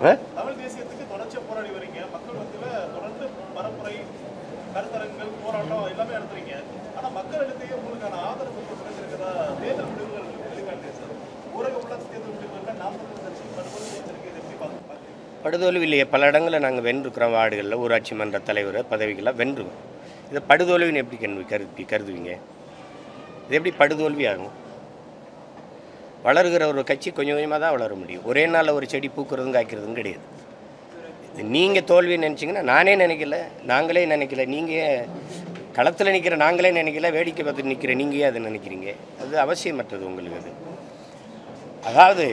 ஆ? தமிழ் தேசியத்துக்கு தொடர்ச்சியா போராடி வரீங்க மக்கள் மத்தியில தொடர்ந்து பரப்புரை கருத்தரங்குகள் போராட்டம் எல்லாமே நடத்துறீங்க ஆனா மக்கள் இடத்தையே உங்களுக்கான ஆதரவு இப்ப கிடைச்சிருக்கிறதா தேர்தல் முடிவுகள் வெளிக்காட்டுது சார் ஊரக உள்ளாட்சி தேர்தல் முடிவுகள்ல நாற்பது கட்சி படுகொலை செஞ்சிருக்கு இதை எப்படி பார்க்க பார்க்குறீங்க படுதோல்வி இல்லையே பல இடங்களில் நாங்கள் வென்றிருக்கிறோம் வார்டுகளில் ஊராட்சி மன்ற தலைவர் பதவிகளாக வென்றுவோம் இதை படுதோல்வின்னு எப்படி கருவி கருதி கருதுவீங்க இது எப்படி படுதோல்வி ஆகும் வளருகிற ஒரு கட்சி கொஞ்சம் கொஞ்சமாக தான் வளர முடியும் ஒரே நாளில் ஒரு செடி பூக்கிறதும் காய்க்கிறதும் கிடையாது இது நீங்கள் தோல்வி நினச்சிங்கன்னா நானே நினைக்கல நாங்களே நினைக்கல நீங்கள் களத்தில் நிற்கிற நாங்களே நினைக்கல வேடிக்கை பார்த்து நிற்கிற நீங்கள் அதை நினைக்கிறீங்க அது அவசியமற்றது உங்களுக்கு அது அதாவது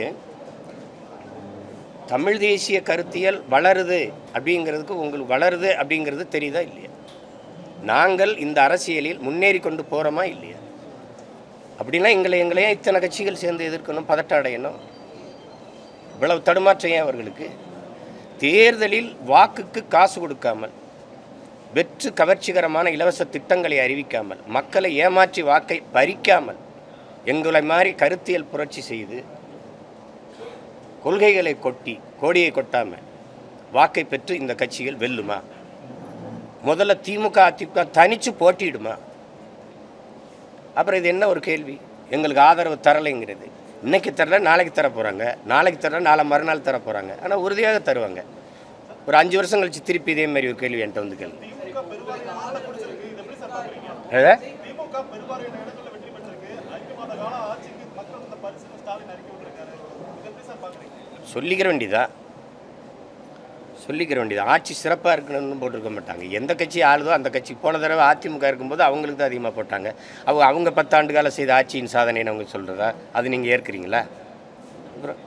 தமிழ் தேசிய கருத்தியல் வளருது அப்படிங்கிறதுக்கு உங்களுக்கு வளருது அப்படிங்கிறது தெரியுதா இல்லையா நாங்கள் இந்த அரசியலில் முன்னேறி கொண்டு போகிறோமா இல்லையா அப்படின்னா எங்களை எங்களையே இத்தனை கட்சிகள் சேர்ந்து எதிர்க்கணும் பதட்டம் அடையணும் இவ்வளவு தடுமாற்றம் ஏன் அவர்களுக்கு தேர்தலில் வாக்குக்கு காசு கொடுக்காமல் வெற்று கவர்ச்சிகரமான இலவச திட்டங்களை அறிவிக்காமல் மக்களை ஏமாற்றி வாக்கை பறிக்காமல் எங்களை மாதிரி கருத்தியல் புரட்சி செய்து கொள்கைகளை கொட்டி கோடியை கொட்டாமல் வாக்கை பெற்று இந்த கட்சிகள் வெல்லுமா முதல்ல திமுக அதிமுக தனிச்சு போட்டியிடுமா அப்புறம் இது என்ன ஒரு கேள்வி எங்களுக்கு ஆதரவு தரலைங்கிறது இன்னைக்கு தரல நாளைக்கு தர போகிறாங்க நாளைக்கு தரல நாளை மறுநாள் தர போகிறாங்க ஆனால் உறுதியாக தருவாங்க ஒரு அஞ்சு வருஷம் கழிச்சு திருப்பி இதே மாதிரி ஒரு கேள்வி என்கிட்ட வந்து கேள்வி திமுக பெருவாரியான ஆளை பிடிச்சிருக்கு இதை எப்படி சார் பாக்குறீங்க ஏதா? திமுக பெருவாரியான இடத்துல வெற்றி பெற்றிருக்கு ஐந்து மாத கால ஆட்சிக்கு மக்கள் இந்த பரிசு ஸ்டாலின் அறிக்கை விட்டுருக்காரு இதை எப்படி சார் பாக்குறீங்க சொல்லிக்கிற வேண்டியதா சொல்லிக்கிற வேண்டியது ஆட்சி சிறப்பாக இருக்கணும்னு போட்டிருக்க மாட்டாங்க எந்த கட்சி ஆளுதோ அந்த கட்சி போன தடவை அதிமுக இருக்கும்போது அவங்களுக்கு தான் அதிகமாக போட்டாங்க அவங்க அவங்க பத்தாண்டு காலம் செய்த ஆட்சியின் சாதனைன்னு அவங்க சொல்கிறதா அது நீங்கள் ஏற்கிறீங்களா அப்புறம்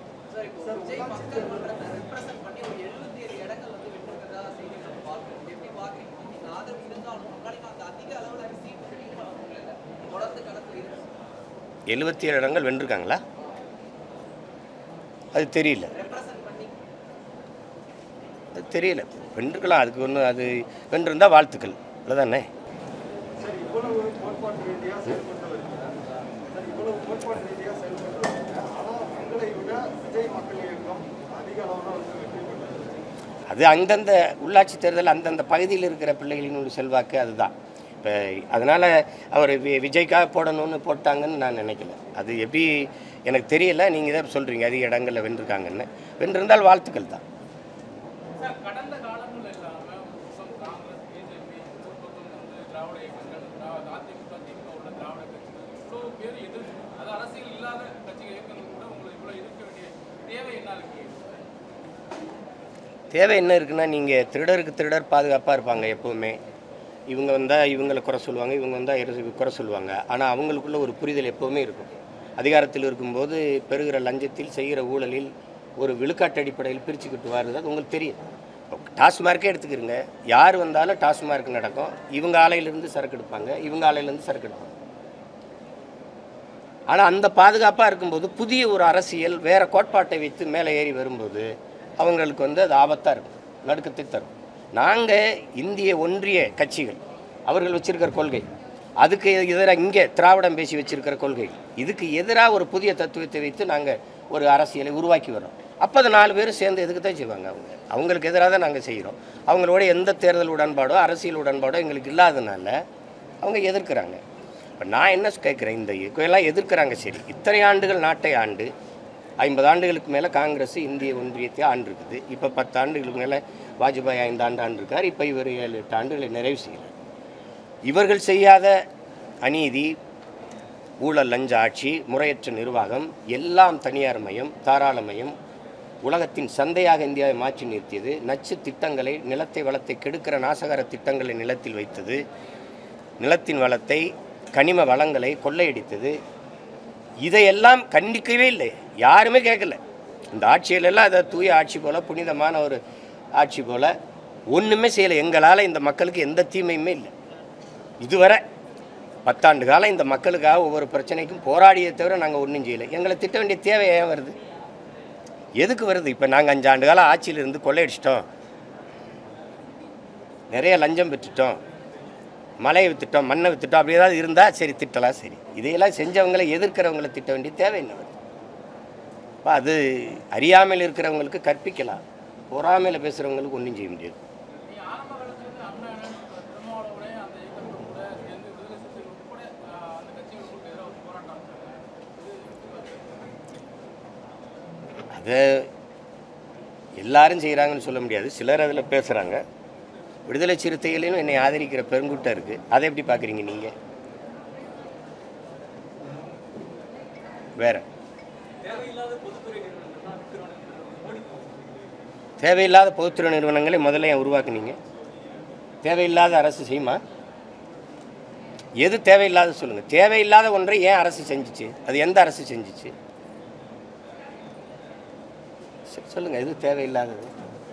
எழுபத்தி ஏழு இடங்கள் வென்றிருக்காங்களா அது தெரியல அது தெரியல வென்றுக்கலாம் அதுக்கு ஒன்றும் அது வென்றிருந்தால் வாழ்த்துக்கள் அவ்வளோதானே சார் இவ்வளவு கோட்பாட்டு ரீதியாக செயல்பட்டு வருங்க சார் இவ்வளவு கோட்பாட்டு ரீதியாக செயல்பட்டு வருங்க ஆனால் உங்களை விட விஜய் மக்கள் இயக்கம் அதிக அளவில் வந்து வெற்றி பெற்றது அது அந்தந்த உள்ளாட்சி தேர்தல் அந்தந்த பகுதியில் இருக்கிற பிள்ளைகளின் ஒரு செல்வாக்கு அதுதான் இப்போ அதனால் அவர் வி விஜய்க்காக போடணும்னு போட்டாங்கன்னு நான் நினைக்கல அது எப்படி எனக்கு தெரியல நீங்கள் தான் சொல்கிறீங்க அதிக இடங்களில் வென்றிருக்காங்கன்னு வென்றிருந்தால் வாழ்த்துக்கள் தான் சார் கடந்த காலங்கள் இல்லாம மொத்தம் காங்கிரஸ் பிஜேபி ஒரு பக்கம் வந்து திராவிட இயக்கங்கள் திராவிட அதிமுக திமுக உள்ள திராவிட கட்சிகள் இவ்வளோ பேர் எதிர்ப்பு அது அரசியல் இல்லாத கட்சிகள் இயக்கங்கள் கூட உங்களை இவ்வளோ எதிர்க்க வேண்டிய தேவை என்ன இருக்கு தேவை என்ன இருக்குன்னா நீங்கள் திருடருக்கு திருடர் பாதுகாப்பாக இருப்பாங்க எப்போவுமே இவங்க வந்தால் இவங்களை குறை சொல்லுவாங்க இவங்க வந்தால் குறை சொல்லுவாங்க ஆனால் அவங்களுக்குள்ள ஒரு புரிதல் எப்போவுமே இருக்கும் அதிகாரத்தில் இருக்கும்போது பெறுகிற லஞ்சத்தில் செய்கிற ஊழலில் ஒரு விழுக்காட்டு அடிப்படையில் பிரிச்சுக்கிட்டு வருது அது உங்களுக்கு தெரியும் டாஸ்மார்க்கே எடுத்துக்கிறங்க யார் வந்தாலும் டாஸ்மார்க் நடக்கும் இவங்க ஆலையிலேருந்து சரக்கு எடுப்பாங்க இவங்க ஆலையிலேருந்து சரக்கு எடுப்பாங்க ஆனால் அந்த பாதுகாப்பாக இருக்கும்போது புதிய ஒரு அரசியல் வேற கோட்பாட்டை வைத்து மேலே ஏறி வரும்போது அவங்களுக்கு வந்து அது ஆபத்தாக இருக்கும் நடுக்கத்தை தரும் நாங்கள் இந்திய ஒன்றிய கட்சிகள் அவர்கள் வச்சிருக்கிற கொள்கை அதுக்கு எதிராக இங்கே திராவிடம் பேசி வச்சிருக்கிற கொள்கை இதுக்கு எதிராக ஒரு புதிய தத்துவத்தை வைத்து நாங்கள் ஒரு அரசியலை உருவாக்கி வரோம் அப்போ அது நாலு பேரும் சேர்ந்து எதுக்கு தான் செய்வாங்க அவங்க அவங்களுக்கு எதிராக தான் நாங்கள் செய்கிறோம் அவங்களோட எந்த தேர்தல் உடன்பாடோ அரசியல் உடன்பாடோ எங்களுக்கு இல்லாதனால அவங்க எதிர்க்கிறாங்க இப்போ நான் என்ன கேட்குறேன் இந்த எல்லாம் எதிர்க்கிறாங்க சரி இத்தனை ஆண்டுகள் நாட்டை ஆண்டு ஐம்பது ஆண்டுகளுக்கு மேலே காங்கிரஸ் இந்திய ஒன்றியத்தை ஆண்டிருக்குது இப்போ பத்து ஆண்டுகளுக்கு மேலே வாஜ்பாய் ஐந்து ஆண்டு ஆண்டிருக்கார் இப்போ இவர் ஏழு எட்டு ஆண்டுகளை நிறைவு செய்கிறார் இவர்கள் செய்யாத அநீதி ஊழல் லஞ்ச ஆட்சி முறையற்ற நிர்வாகம் எல்லாம் தனியார் மயம் தாராளமயம் உலகத்தின் சந்தையாக இந்தியாவை மாற்றி நிறுத்தியது நச்சு திட்டங்களை நிலத்தை வளத்தை கெடுக்கிற நாசகர திட்டங்களை நிலத்தில் வைத்தது நிலத்தின் வளத்தை கனிம வளங்களை கொள்ளையடித்தது இதையெல்லாம் கண்டிக்கவே இல்லை யாருமே கேட்கல இந்த ஆட்சியிலெல்லாம் அதை தூய ஆட்சி போல புனிதமான ஒரு ஆட்சி போல ஒன்றுமே செய்யலை எங்களால் இந்த மக்களுக்கு எந்த தீமையுமே இல்லை இதுவரை பத்தாண்டு காலம் இந்த மக்களுக்காக ஒவ்வொரு பிரச்சனைக்கும் போராடியே தவிர நாங்கள் ஒன்றும் செய்யலை எங்களை திட்ட வேண்டிய தேவை ஏன் வருது எதுக்கு வருது இப்போ நாங்கள் அஞ்சு ஆண்டு காலம் ஆட்சியில் இருந்து கொள்ளையடிச்சிட்டோம் நிறைய லஞ்சம் பெற்றுட்டோம் மலையை வித்துட்டோம் மண்ணை வித்துட்டோம் அப்படி ஏதாவது இருந்தால் சரி திட்டலாம் சரி இதையெல்லாம் செஞ்சவங்களை எதிர்க்கிறவங்களை திட்ட வேண்டிய தேவை என்ன வருது அப்ப அது அறியாமல் இருக்கிறவங்களுக்கு கற்பிக்கலாம் பொறாமையில் பேசுகிறவங்களுக்கு ஒன்றும் செய்ய முடியாது நீ ஆரம்ப காலத்துல அண்ணன் திருமாவளவனே அந்த இயக்கத்தோட கூட சேர்ந்து விடுதலை சிறுத்தைகள் உட்பட ஆஹ், அந்த கட்சிகளுக்கு எதிராக ஒரு போராட்டம் அதை எல்லாரும் செய்கிறாங்கன்னு சொல்ல முடியாது சிலர் அதில் பேசுகிறாங்க விடுதலை சிறுத்தைகளையும் என்னை ஆதரிக்கிற பெருங்கூட்டம் இருக்குது அதை எப்படி பார்க்குறீங்க நீங்கள் வேற தேவையில்லாத பொதுத்துறை நிறுவனங்களை முதல்ல ஏன் உருவாக்குனீங்க தேவையில்லாத அரசு செய்யுமா எது தேவையில்லாத சொல்லுங்கள் தேவையில்லாத ஒன்றை ஏன் அரசு செஞ்சுச்சு அது எந்த அரசு செஞ்சுச்சு சொ- சொல்லுங்க எது தேவையில்லாதது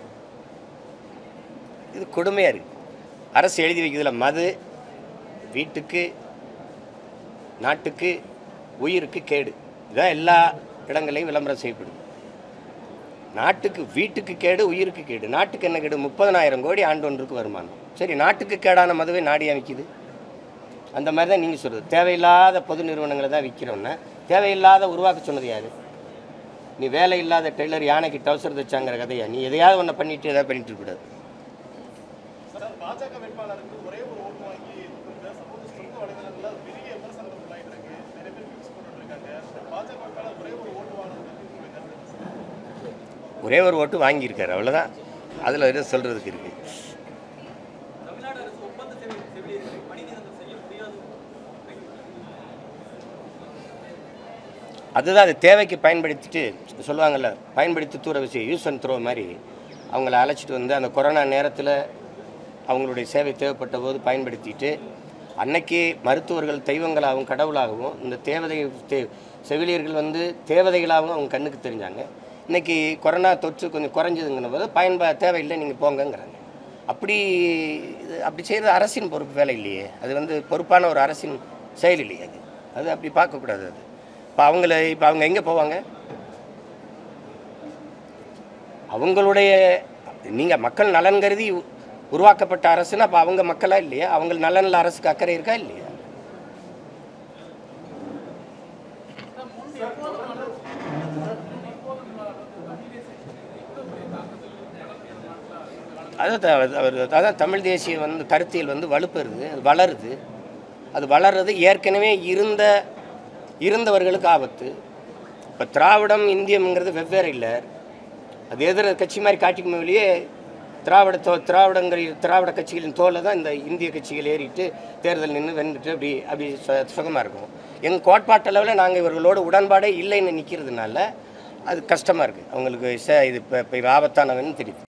இது கொடுமையாக இருக்கு அரசு எழுதி வைக்கிறதுல மது வீட்டுக்கு நாட்டுக்கு உயிருக்கு கேடு இதான் எல்லா இடங்களையும் விளம்பரம் செய்யப்படுது நாட்டுக்கு வீட்டுக்கு கேடு உயிருக்கு கேடு நாட்டுக்கு என்ன கேடு முப்பதனாயிரம் கோடி ஆண்டொன்றுக்கு வருமானம் சரி நாட்டுக்கு கேடான மதுவை நாடியா விற்கிது அந்த மாதிரி தான் நீங்கள் சொல்கிறது தேவையில்லாத பொது நிறுவனங்களை தான் விற்கிறோன்னா தேவையில்லாத உருவாக்க சொன்னது யார் நீ வேலை இல்லாத டெய்லர் யானைக்கு டவுசர் தைச்சாங்கிற கதையா நீ எதையாவது ஒன்று பண்ணிட்டு எதாவது பண்ணிட்டு இருக்கக்கூடாது சார் பாஜக வேட்பாளருக்கு ஒரே ஒரு ஓட்டு வாங்கி கொடுத்த சமூக சமூக வலைதளங்கள்ல பெரிய விமர்சனங்கள் உள்ளாயிட்டு இருக்கு நிறைய பேர் ஃபிக்ஸ் பண்ணிட்டு இருக்காங்க பாஜக வேட்பாளர் ஒரே ஒரு ஓட்டு வாங்கினது உங்களுக்கு கருத்து என்ன சார்? ஒரே ஒரு ஓட்டு வாங்கியிருக்காரு அவ்வளோதான் அதில் எதுவும் சொல்கிறதுக்கு இருக்குது தமிழ்நாடு அரசு ஒப்பந்த செவி- செவிலியர்களை பணி நிரந்தரம் செய்ய முடியாது அதுதான் அது தேவைக்கு பயன்படுத்திட்டு சொல்லுவாங்கள்ல பயன்படுத்தி தூர விஷயம் யூஸ் அண்ட் த்ரோ மாதிரி அவங்கள அழைச்சிட்டு வந்து அந்த கொரோனா நேரத்தில் அவங்களுடைய சேவை தேவைப்பட்ட போது பயன்படுத்திட்டு அன்னைக்கு மருத்துவர்கள் தெய்வங்களாகவும் கடவுளாகவும் இந்த தேவதை தே செவிலியர்கள் வந்து தேவதைகளாகவும் அவங்க கண்ணுக்கு தெரிஞ்சாங்க இன்னைக்கு கொரோனா தொற்று கொஞ்சம் குறைஞ்சதுங்கிற போது பயன்பா தேவையில்லை நீங்கள் போங்கங்கிறாங்க அப்படி இது அப்படி செய்கிறது அரசின் பொறுப்பு வேலை இல்லையே அது வந்து பொறுப்பான ஒரு அரசின் செயல் இல்லையே அது அது அப்படி பார்க்கக்கூடாது அது இப்போ அவங்கள இப்போ அவங்க எங்கே போவாங்க அவங்களுடைய நீங்கள் மக்கள் நலன் கருதி உ- உருவாக்கப்பட்ட அரசுன்னா அப்போ அவங்க மக்களா இல்லையா அவங்க நலனில் அரசுக்கு அக்கறை இருக்கா இல்லையா அதான் அவர் அவர் அதான் தமிழ் தேசிய வந்து கருத்தியல் வந்து வலுப்பெறுது அது வளருது அது வளர்றது ஏற்கனவே இருந்த இருந்தவர்களுக்கு ஆபத்து இப்போ திராவிடம் இந்தியம்ங்கிறது வெவ்வேறு இல்லை அது எதிர கட்சி மாதிரி காட்டிக்குமே வெளியே திராவிட தோ திராவிடங்கள் திராவிட கட்சிகளின் தோலை தான் இந்த இந்திய கட்சிகள் ஏறிட்டு தேர்தல் நின்று வென்றுட்டு அப்படி அப்படி சு- சுகமாக இருக்கும் எங்கள் கோட்பாட்டளவில் நாங்கள் இவர்களோட உடன்பாடே இல்லைன்னு நிற்கிறதுனால அது கஷ்டமாக இருக்குது அவங்களுக்கு ச இது இப்போ இப்போ ஆபத்தானவன்னு தெரியுது